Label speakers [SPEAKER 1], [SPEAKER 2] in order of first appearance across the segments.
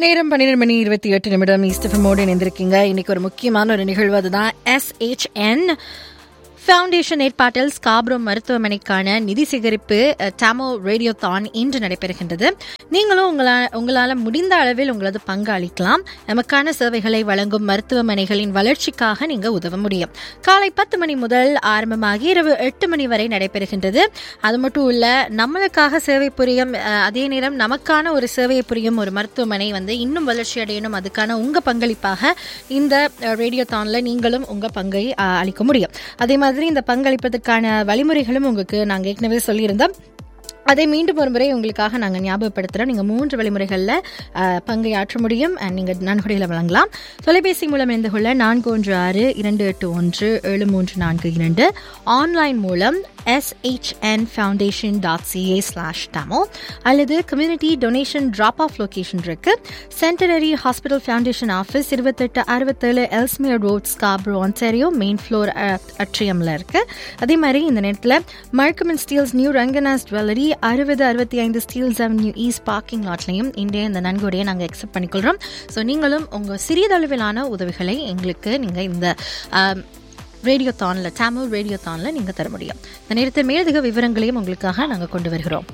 [SPEAKER 1] நேரம் பன்னிரெண்டு மணி இருபத்தி எட்டு நிமிடம் ஈஸ்டஃபமோடு இணைந்திருக்கீங்க இன்னைக்கு ஒரு முக்கியமான ஒரு நிகழ்வு அதுதான் எஸ்ஹெச்என் ஃபவுண்டேஷன் ஏற்பாட்டில் ஸ்காப்ரோ மருத்துவமனைக்கான நிதி சேகரிப்பு அஹ், டாமோ ரேடியோதான் இன்று நடைபெறுகின்றது நீங்களும் உங்களால் உங்களால் முடிந்த அளவில் உங்களது பங்கு அளிக்கலாம் நமக்கான சேவைகளை வழங்கும் மருத்துவமனைகளின் வளர்ச்சிக்காக நீங்க உதவ முடியும் காலை பத்து மணி முதல் ஆரம்பமாகி இரவு எட்டு மணி வரை நடைபெறுகின்றது அது மட்டும் இல்ல நம்மளுக்காக சேவை புரியும் அஹ், அதே நேரம் நமக்கான ஒரு சேவையை புரியும் ஒரு மருத்துவமனை வந்து இன்னும் வளர்ச்சி அடையணும் அதுக்கான உங்க பங்களிப்பாக இந்த ரேடியோ தான்ல நீங்களும் உங்க பங்கை அஹ், அளிக்க முடியும் அதே மாதிரி இந்த பங்களிப்பதற்கான வழிமுறைகளும் உங்களுக்கு நாங்கள் ஏற்கனவே சொல்லியிருந்தோம் அதை மீண்டும் ஒரு முறை உங்களுக்காக நாங்கள் ஞாபகப்படுத்துகிறோம் நீங்கள் மூன்று வழிமுறைகளில் அஹ், பங்கை ஆற்ற முடியும் அண்ட் நீங்கள் நன்கொடையில் வழங்கலாம் தொலைபேசி மூலம் இணைந்து கொள்ள நான்கு ஒன்று ஆறு இரண்டு எட்டு ஒன்று ஏழு மூன்று நான்கு இரண்டு ஆன்லைன் மூலம் SHN foundation dot CA slash டமோ அல்லது community donation drop off location இருக்கு சென்டனரி ஹாஸ்பிட்டல் ஃபவுண்டேஷன் ஆஃபீஸ் இருபத்தெட்டு அறுபத்தேழு Ellesmere road Scarborough Ontario main floor அட்ரியமில் இருக்கு அதே மாதிரி இந்த நேரத்தில் Markham and Steeles new Ranganas jewellery அறுபது அறுபத்தி ஐந்து ஸ்டீல்ஸ் அவென்யூ ஈஸ்ட் பார்க்கிங் லாட்லையும் இன்றைய இந்த நன்கொடையை நாங்கள் அக்செப்ட் பண்ணிக்கொள்கிறோம் ஸோ நீங்களும் உங்கள் சிறிதளவிலான உதவிகளை எங்களுக்கு நீங்கள் இந்த ஆம், ரேடியோ தானில் தமிழ் ரேடியோ தானில் நீங்கள் தர முடியும் இந்த நேரத்தில் மேலதிக விவரங்களையும் உங்களுக்காக நாங்கள் கொண்டு வருகிறோம்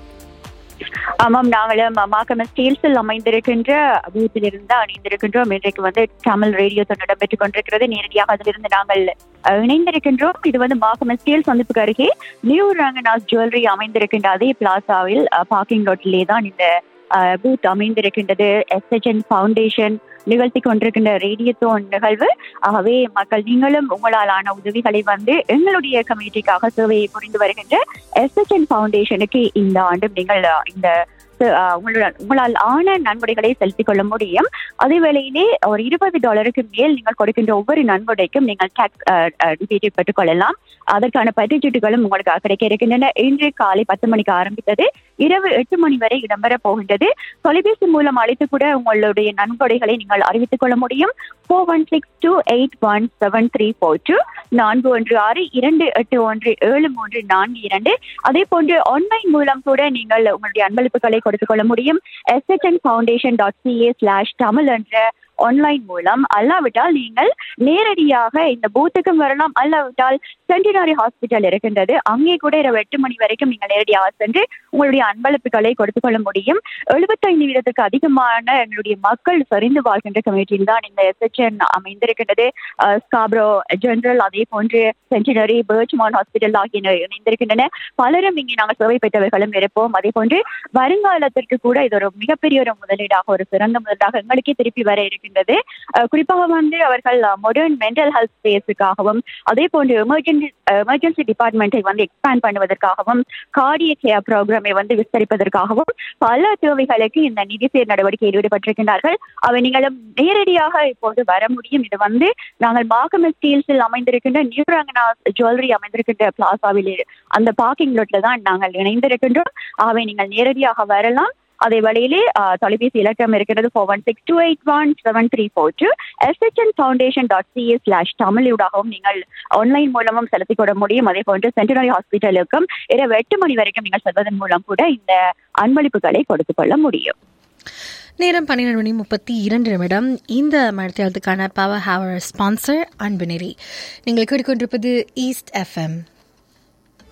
[SPEAKER 2] ஆமாம் நாங்களும் மாக்கம் ஸ்டீல்ஸில் அமைந்திருக்கின்ற பூத்திலிருந்து அணிந்திருக்கின்றோம் இன்றைக்கு வந்து தமிழ் ரேடியோ தன்னிடம் பெற்றுக் கொண்டிருக்கிறது நேரடியாக அதிலிருந்து நாங்கள் அஹ், இணைந்திருக்கின்றோம் இது வந்து மாக்கம் ஸ்டீல் சந்திப்புக்கு அருகே நியூ ரங்கநாத் ஜுவல்லரி அமைந்திருக்கின்ற அதே பிளாசாவில் பார்க்கிங் லாட்டிலே தான் இந்த பூத் அமைந்திருக்கின்றது எஸ்ஹெச்என் ஃபவுண்டேஷன் நிகழ்த்தி கொண்டிருக்கின்ற ரேடியோத்தோன் நிகழ்வு ஆகவே மக்கள் நீங்களும் உங்களாலான உதவிகளை வந்து எங்களுடைய கம்யூனிட்டிக்காக சேவையை புரிந்து வருகின்ற எஸ்ஹெச்என் ஃபவுண்டேஷனுக்கு இந்த ஆண்டும் நீங்கள் அஹ், இந்த அஹ், உங்களுடன் உங்களால் ஆன நன்கொடைகளை செலுத்திக் கொள்ள முடியும் அதே வேளையிலே ஒரு இருபது டாலருக்கு மேல் நீங்கள் கொடுக்கின்ற ஒவ்வொரு நன்கொடைக்கும் நீங்கள் டாக்ஸ் ரிபேட்டை பெற்றுக் கொள்ளலாம் அதற்கான பற்றுச்சீட்டுகளும் உங்களுக்கு கிடைக்க இருக்கின்றன இன்று காலை பத்து மணிக்கு ஆரம்பித்தது இரவு எட்டு மணி வரை இடம்பெற போகின்றது தொலைபேசி மூலம் அழைத்து கூட உங்களுடைய நன்கொடைகளை நீங்கள் அறிவித்துக் கொள்ள முடியும் four one six two eight one seven three four two நான்கு ஒன்று ஆறு இரண்டு எட்டு ஒன்று ஏழு மூன்று நான்கு இரண்டு அதே போன்று ஆன்லைன் மூலம் கூட நீங்கள் உங்களுடைய அன்பளிப்புகளை கொடுத்துக் கொள்ள முடியும் SHN foundation dot CA slash Tamil என்ற ஆன்லைன் மூலம் அல்லாவிட்டால் நீங்கள் நேரடியாக இந்த பூத்துக்கும் வரலாம் அல்லாவிட்டால் சென்டினரி ஹாஸ்பிட்டல் இருக்கின்றது அங்கே கூட இரவு எட்டு மணி வரைக்கும் நீங்கள் நேரடியாக சென்று உங்களுடைய அன்பளிப்புகளை கொடுத்துக் கொள்ள முடியும் எழுபத்தைந்து வீதத்துக்கு அதிகமான எங்களுடைய மக்கள் சரிந்து வாழ்கின்ற கம்யூனிட்டியில் தான் இந்த எஸ்ஹெச்என் அமைந்திருக்கின்றது அஹ், ஸ்காப்ரோ ஜெனரல் அதே போன்று சென்டினரி பேர்ச்மான் ஹாஸ்பிட்டல் ஆகியன இணைந்திருக்கின்றன பலரும் இங்கே நாங்கள் சேவை பெற்றவர்களும் இருப்போம் அதே போன்று வருங்காலத்திற்கு கூட இது ஒரு மிகப்பெரிய ஒரு முதலீடாக ஒரு சிறந்த முதலீடாக எங்களுக்கே திருப்பி வர இருக்கின்றது அஹ், குறிப்பாக வந்து அவர்கள் மாடர்ன் மென்டல் ஹெல்த் ஸ்பேஸுக்காகவும் அதே போன்று எமர்ஜென்சி எமர்ஜென்சி டிபார்ட்மெண்ட்டை வந்து எக்ஸ்பேண்ட் பண்ணுவதற்காகவும் கார்டிய கேர் ப்ரோக்ராமை வந்து விஸ்தரிப்பதற்காகவும் பல தேவைகளுக்கு இந்த நிதி சேர் நடவடிக்கையில் ஈடுபட்டிருக்கின்றார்கள் அவை நீங்களும் நேரடியாக இப்போது வர முடியும் இது வந்து நாங்கள் மாகம் ஸ்டீல்ஸில் அமைந்திருக்கின்ற நியூ ரங்கநாத் ஜுவல்லரி அமைந்திருக்கின்ற பிளாசாவில் அந்த பார்க்கிங் லோட்ல தான் நாங்கள் இணைந்திருக்கின்றோம் ஆகவே நீங்கள் நேரடியாக வரலாம் அதே வழியிலே அஹ், தொலைபேசி இலக்கம் இருக்கிறது four one six two eight one seven three four two SHN foundation dot CA slash தமிழூடாகவும் நீங்கள் ஆன்லைன் மூலமும் செலுத்திக் கொள்ள முடியும் அதே போன்று சென்டினரி ஹாஸ்பிட்டலுக்கும் இரவு எட்டு மணி வரைக்கும் நீங்கள் செல்வதன் மூலம் கூட இந்த அன்பளிப்புகளை கொடுத்துக் கொள்ள முடியும்
[SPEAKER 1] நேரம் பன்னிரெண்டு மணி முப்பத்தி இரண்டு நிமிடம் இந்த மழைக்காலத்துக்கான பவர் ஹவர் ஸ்பான்சர் அன்பு நெறி நீங்கள் கேட்டுக்கொண்டிருப்பது ஈஸ்ட் எஃப்எம்